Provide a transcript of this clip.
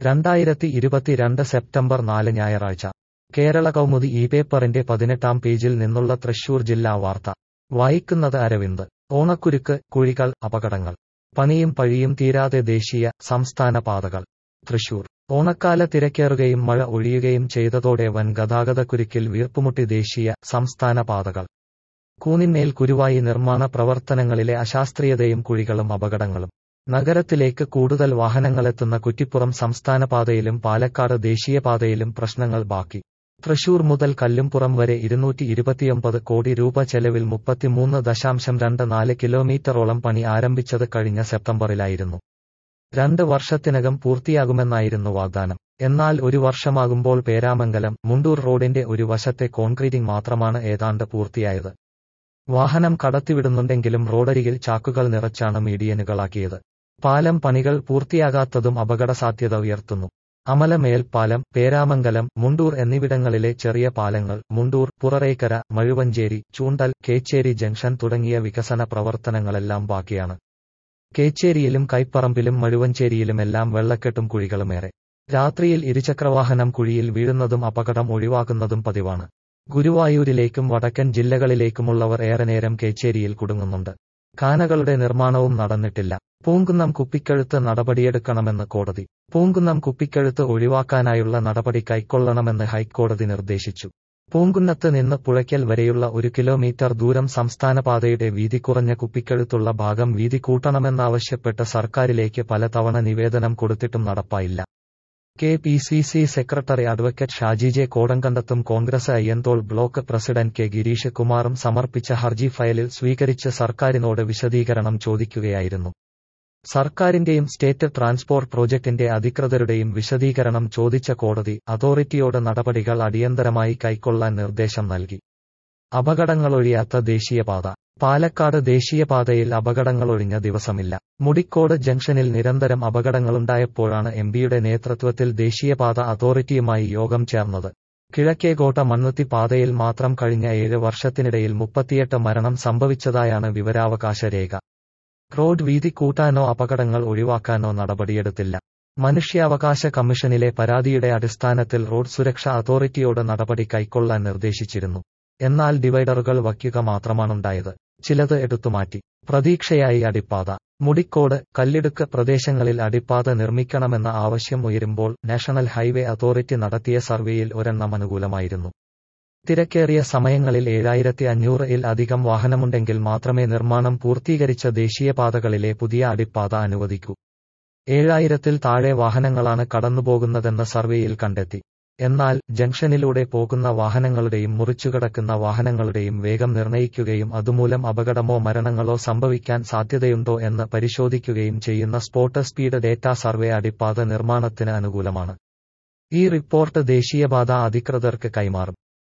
രണ്ടായിരത്തി ഇരുപത്തിരണ്ട് സെപ്റ്റംബർ നാല് ഞായറാഴ്ച കേരള കൗമുദി ഈ പേപ്പറിന്റെ പതിനെട്ടാം പേജിൽ നിന്നുള്ള തൃശൂർ ജില്ലാ വാർത്ത വായിക്കുന്നത് അരവിന്ദ് ഓണക്കുരുക്ക് കുഴികൾ അപകടങ്ങൾ പണിയും പഴിയും തീരാതെ ദേശീയ സംസ്ഥാന പാതകൾ തൃശൂർ ഓണക്കാല തിരക്കേറുകയും മഴ ഒഴിയുകയും ചെയ്തതോടെ വൻ ഗതാഗതക്കുരുക്കിൽ വീർപ്പുമുട്ടി ദേശീയ സംസ്ഥാന പാതകൾ കൂനിന്മേൽ കുരുവായി നിർമ്മാണ പ്രവർത്തനങ്ങളിലെ അശാസ്ത്രീയതയും കുഴികളും അപകടങ്ങളും നഗരത്തിലേക്ക് കൂടുതൽ വാഹനങ്ങളെത്തുന്ന കുറ്റിപ്പുറം സംസ്ഥാന പാതയിലും പാലക്കാട് ദേശീയപാതയിലും പ്രശ്നങ്ങൾ ബാക്കി തൃശൂർ മുതൽ കല്ലുംപുറം വരെ ഇരുന്നൂറ്റി ഇരുപത്തിയൊമ്പത് കോടി രൂപ ചെലവിൽ മുപ്പത്തിമൂന്ന് ദശാംശം രണ്ട് നാല് കിലോമീറ്ററോളം പണി ആരംഭിച്ചത് കഴിഞ്ഞ സെപ്റ്റംബറിലായിരുന്നു രണ്ട് വർഷത്തിനകം പൂർത്തിയാകുമെന്നായിരുന്നു വാഗ്ദാനം എന്നാൽ ഒരു വർഷമാകുമ്പോൾ പേരാമംഗലം മുണ്ടൂർ റോഡിന്റെ ഒരു വശത്തെ കോൺക്രീറ്റിംഗ് മാത്രമാണ് ഏതാണ്ട് പൂർത്തിയായത് വാഹനം കടത്തിവിടുന്നുണ്ടെങ്കിലും റോഡരികിൽ ചാക്കുകൾ നിറച്ചാണ് മീഡിയനുകളാക്കിയത് പാലം പണികൾ പൂർത്തിയാകാത്തതും അപകടസാധ്യത ഉയർത്തുന്നു അമല മേൽപ്പാലം പേരാമംഗലം മുണ്ടൂർ എന്നിവിടങ്ങളിലെ ചെറിയ പാലങ്ങൾ മുണ്ടൂർ പുററേക്കര മഴുവഞ്ചേരി ചൂണ്ടൽ കേച്ചേരി ജംഗ്ഷൻ തുടങ്ങിയ വികസന പ്രവർത്തനങ്ങളെല്ലാം ബാക്കിയാണ് കേച്ചേരിയിലും കൈപ്പറമ്പിലും മഴുവഞ്ചേരിയിലുമെല്ലാം വെള്ളക്കെട്ടും കുഴികളുമേറെ രാത്രിയിൽ ഇരുചക്രവാഹനം കുഴിയിൽ വീഴുന്നതും അപകടം ഒഴിവാക്കുന്നതും പതിവാണ് ഗുരുവായൂരിലേക്കും വടക്കൻ ജില്ലകളിലേക്കുമുള്ളവർ ഏറെ നേരം കേച്ചേരിയിൽ കുടുങ്ങുന്നുണ്ട് കാനകളുടെ നിർമ്മാണവും നടന്നിട്ടില്ല പൂങ്കുന്നം കുപ്പിക്കഴുത്ത് നടപടിയെടുക്കണമെന്ന് കോടതി പൂങ്കുന്നം കുപ്പിക്കഴുത്ത് ഒഴിവാക്കാനായുള്ള നടപടി കൈക്കൊള്ളണമെന്ന് ഹൈക്കോടതി നിർദ്ദേശിച്ചു പൂങ്കുന്നത്ത് നിന്ന് പുഴയ്ക്കൽ വരെയുള്ള ഒരു കിലോമീറ്റർ ദൂരം സംസ്ഥാനപാതയുടെ വീതി കുറഞ്ഞ കുപ്പിക്കഴുത്തുള്ള ഭാഗം വീതി കൂട്ടണമെന്നാവശ്യപ്പെട്ട് സർക്കാരിലേക്ക് പലതവണ നിവേദനം കൊടുത്തിട്ടും നടപ്പായില്ല K P C C secretary advocate Shaji J കോടങ്കണ്ടത്തും Congress Ayyanthole block president K Girish കുമാറും സമർപ്പിച്ച ഹർജി ഫയലിൽ സ്വീകരിച്ച് സർക്കാരിനോട് വിശദീകരണം ചോദിക്കുകയായിരുന്നു സർക്കാരിന്റെയും സ്റ്റേറ്റ് ട്രാൻസ്പോർട്ട് പ്രോജക്ടിന്റെ അധികൃതരുടെയും വിശദീകരണം ചോദിച്ച കോടതി അതോറിറ്റിയോട് നടപടികൾ അടിയന്തരമായി കൈക്കൊള്ളാൻ നിർദ്ദേശം നൽകി അപകടങ്ങളൊഴിയാത്ത ദേശീയപാത പാലക്കാട് ദേശീയപാതയിൽ അപകടങ്ങളൊഴിഞ്ഞ ദിവസമില്ല മുടിക്കോട് ജംഗ്ഷനിൽ നിരന്തരം അപകടങ്ങളുണ്ടായപ്പോഴാണ് എംപിയുടെ നേതൃത്വത്തിൽ ദേശീയപാത അതോറിറ്റിയുമായി യോഗം ചേർന്നത് കിഴക്കേകോട്ട മണ്ണുത്തി പാതയിൽ മാത്രം കഴിഞ്ഞ ഏഴ് വർഷത്തിനിടയിൽ മുപ്പത്തിയെട്ട് മരണം സംഭവിച്ചതായാണ് വിവരാവകാശ രേഖ റോഡ് വീതി കൂട്ടാനോ അപകടങ്ങൾ ഒഴിവാക്കാനോ നടപടിയെടുത്തില്ല മനുഷ്യാവകാശ കമ്മീഷനിലെ പരാതിയുടെ അടിസ്ഥാനത്തിൽ റോഡ് സുരക്ഷാ അതോറിറ്റിയോട് നടപടി കൈക്കൊള്ളാൻ നിർദ്ദേശിച്ചിരുന്നു എന്നാൽ ഡിവൈഡറുകൾ വയ്ക്കുക മാത്രമാണുണ്ടായത് ചിലത് എടുത്തുമാറ്റി പ്രതീക്ഷയായി അടിപ്പാത മുടിക്കോട് കല്ലിടുക്ക് പ്രദേശങ്ങളിൽ അടിപ്പാത നിർമ്മിക്കണമെന്ന ആവശ്യം ഉയരുമ്പോൾ നാഷണൽ ഹൈവേ അതോറിറ്റി നടത്തിയ സർവേയിൽ ഒരെണ്ണം അനുകൂലമായിരുന്നു തിരക്കേറിയ സമയങ്ങളിൽ ഏഴായിരത്തി അഞ്ഞൂറിൽ അധികം വാഹനമുണ്ടെങ്കിൽ മാത്രമേ നിർമ്മാണം പൂർത്തീകരിച്ച ദേശീയപാതകളിലെ പുതിയ അടിപ്പാത അനുവദിക്കൂ ഏഴായിരത്തിൽ താഴെ വാഹനങ്ങളാണ് കടന്നുപോകുന്നതെന്ന് സർവേയിൽ കണ്ടെത്തി എന്നാൽ ജംഗ്ഷനിലൂടെ പോകുന്ന വാഹനങ്ങളുടെയും മുറിച്ചുകടക്കുന്ന വാഹനങ്ങളുടെയും വേഗം നിർണ്ണയിക്കുകയും അതുമൂലം അപകടമോ മരണങ്ങളോ സംഭവിക്കാൻ സാധ്യതയുണ്ടോ എന്ന് പരിശോധിക്കുകയും ചെയ്യുന്ന സ്പോട്ട് സ്പീഡ് ഡേറ്റ സർവേ അടിപ്പാത നിർമ്മാണത്തിന് അനുകൂലമാണ് ഈ റിപ്പോർട്ട് ദേശീയപാത അധികൃതർക്ക് കൈമാറും